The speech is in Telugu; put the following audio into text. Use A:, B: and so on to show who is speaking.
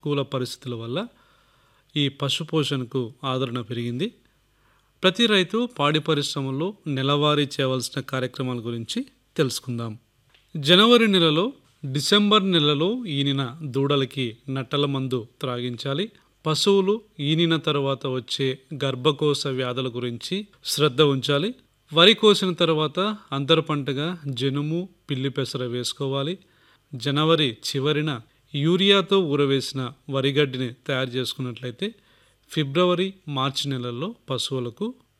A: కూల పరిస్థితుల వల్ల ఈ పశు పోషణకు ఆదరణ పెరిగింది ప్రతి రైతు పాడి పరిశ్రమలో నెలవారీ చేయవలసిన కార్యక్రమాల గురించి తెలుసుకుందాం జనవరి నెలలో డిసెంబర్ నెలలో ఈనిన దూడలకి నట్టల మందు త్రాగించాలి పశువులు ఈనిన తర్వాత వచ్చే గర్భకోశ వ్యాధుల గురించి శ్రద్ధ ఉంచాలి వరి కోసిన తర్వాత అంతర పంటగా జనుము పిల్లి పెసర వేసుకోవాలి జనవరి చివరిన యూరియాతో ఊరవేసిన వరిగడ్డిని తయారు చేసుకున్నట్లయితే ఫిబ్రవరి మార్చి నెలల్లో పశువులకు